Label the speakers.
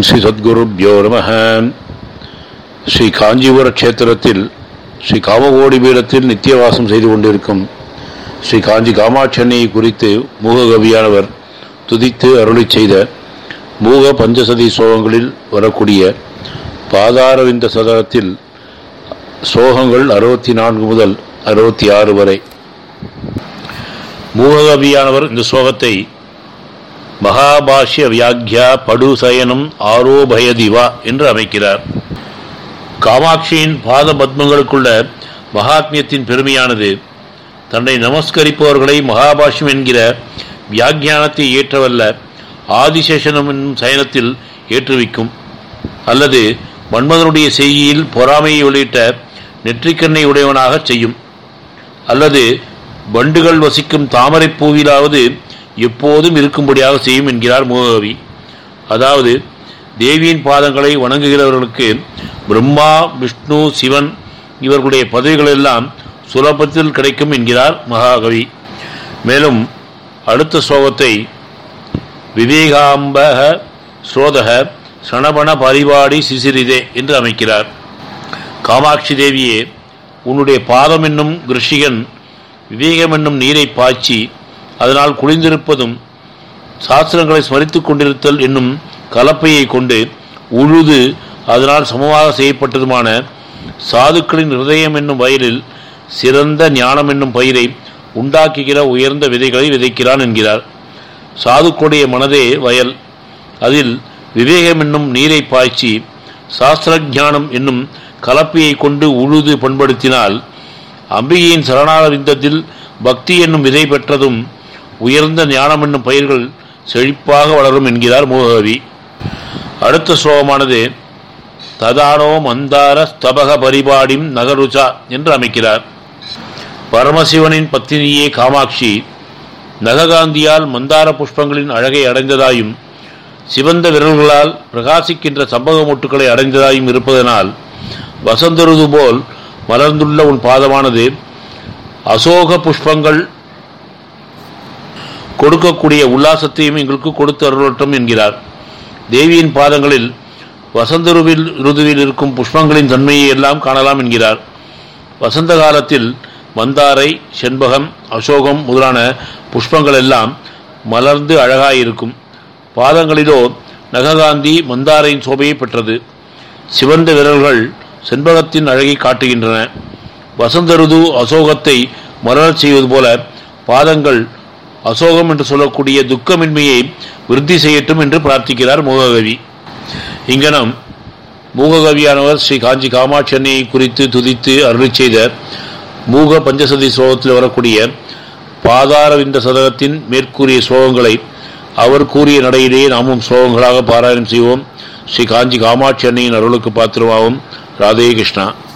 Speaker 1: ஓம் ஸ்ரீ சத்குருப்யோ நம ஸ்ரீ காஞ்சிபுர க்ஷேத்திரத்தில் ஸ்ரீ காமகோடி பீடத்தில் நித்தியவாசம் செய்து கொண்டிருக்கும் ஸ்ரீ காஞ்சி காமாட்சண்ணியை குறித்து மூககவியானவர் துதித்து அருளிச் செய்த மூக பஞ்சசதி சோகங்களில் வரக்கூடிய பாதாரவிந்த சதகத்தில் சோகங்கள் அறுபத்தி நான்கு முதல் அறுபத்தி ஆறு வரை மூககவியானவர் இந்த சோகத்தை மகாபாஷ்ய வியாக்கியா படுசயனம் ஆரோபயதிவா என்று அமைக்கிறார் காமாட்சியின் பாத பத்மங்களுக்குள்ள மகாத்மியத்தின் பெருமையானது தன்னை நமஸ்கரிப்பவர்களை மகாபாஷ்யம் என்கிற வியாக்கியானத்தை ஏற்றவல்ல ஆதிசேஷனம் என்னும் சயனத்தில் ஏற்றுவிக்கும் அல்லது மன்மதனுடைய செய்தியில் பொறாமையை வெளியிட்ட நெற்றிக்கண்ணை உடையவனாகச் செய்யும் அல்லது வண்டுகள் வசிக்கும் தாமரைப் பூவிலாவது எப்போதும் இருக்கும்படியாக செய்யும் என்கிறார் மூகவி அதாவது தேவியின் பாதங்களை வணங்குகிறவர்களுக்கு பிரம்மா விஷ்ணு சிவன் இவர்களுடைய பதவிகள் எல்லாம் சுலபத்தில் கிடைக்கும் என்கிறார் மகாகவி மேலும் அடுத்த ஸ்லோகத்தை விவேகாம்பக ஸ்ரோதக சணபண பரிபாடி சிசிரிதே என்று அமைக்கிறார் காமாட்சி தேவியே உன்னுடைய பாதம் என்னும் கிருஷிகன் விவேகம் என்னும் நீரை பாய்ச்சி அதனால் குளிர்ந்திருப்பதும் சாஸ்திரங்களை ஸ்மரித்துக் கொண்டிருத்தல் என்னும் கலப்பையை கொண்டு உழுது அதனால் சமமாக செய்யப்பட்டதுமான சாதுக்களின் ஹிருதயம் என்னும் வயலில் சிறந்த ஞானம் என்னும் பயிரை உண்டாக்குகிற உயர்ந்த விதைகளை விதைக்கிறான் என்கிறார் சாதுக்களுடைய மனதே வயல் அதில் விவேகம் என்னும் நீரை பாய்ச்சி சாஸ்திரஜானம் என்னும் கலப்பையை கொண்டு உழுது பண்படுத்தினால் அம்பிகையின் சரணாரவிந்தத்தில் பக்தி என்னும் விதை பெற்றதும் உயர்ந்த ஞானம் என்னும் பயிர்கள் செழிப்பாக வளரும் என்கிறார் மோகவி அடுத்த ஸ்லோகமானது ததானோ மந்தார ஸ்தபக பரிபாடிம் நகருச்சா என்று அமைக்கிறார் பரமசிவனின் பத்தினியே காமாட்சி நககாந்தியால் மந்தார புஷ்பங்களின் அழகை அடைந்ததாயும் சிவந்த விரல்களால் பிரகாசிக்கின்ற சம்பக மொட்டுக்களை அடைந்ததாயும் இருப்பதனால் வசந்தருது போல் மலர்ந்துள்ள உன் பாதமானது அசோக புஷ்பங்கள் கொடுக்கக்கூடிய உல்லாசத்தையும் எங்களுக்கு கொடுத்து அருளட்டும் என்கிறார் தேவியின் பாதங்களில் வசந்தருவில் ருதுவில் இருக்கும் புஷ்பங்களின் தன்மையை எல்லாம் காணலாம் என்கிறார் வசந்த காலத்தில் மந்தாரை செண்பகம் அசோகம் முதலான புஷ்பங்கள் எல்லாம் மலர்ந்து அழகாயிருக்கும் பாதங்களிலோ நககாந்தி மந்தாரையின் சோபையை பெற்றது சிவந்த விரல்கள் செண்பகத்தின் அழகை காட்டுகின்றன வசந்தருது அசோகத்தை மலரச் செய்வது போல பாதங்கள் அசோகம் என்று சொல்லக்கூடிய துக்கமின்மையை விருத்தி செய்யட்டும் என்று பிரார்த்திக்கிறார் மூககவி இங்கனம் மூககவியானவர் ஸ்ரீ காஞ்சி காமாட்சி அன்னையை குறித்து துதித்து அருளி செய்த மூக பஞ்சசதி ஸ்லோகத்தில் வரக்கூடிய பாதாரவிந்த சதகத்தின் மேற்கூறிய ஸ்லோகங்களை அவர் கூறிய நடையிலேயே நாமும் ஸ்லோகங்களாக பாராயணம் செய்வோம் ஸ்ரீ காஞ்சி காமாட்சி அன்னையின் அருளுக்கு பாத்திரமாகும் ராதே கிருஷ்ணா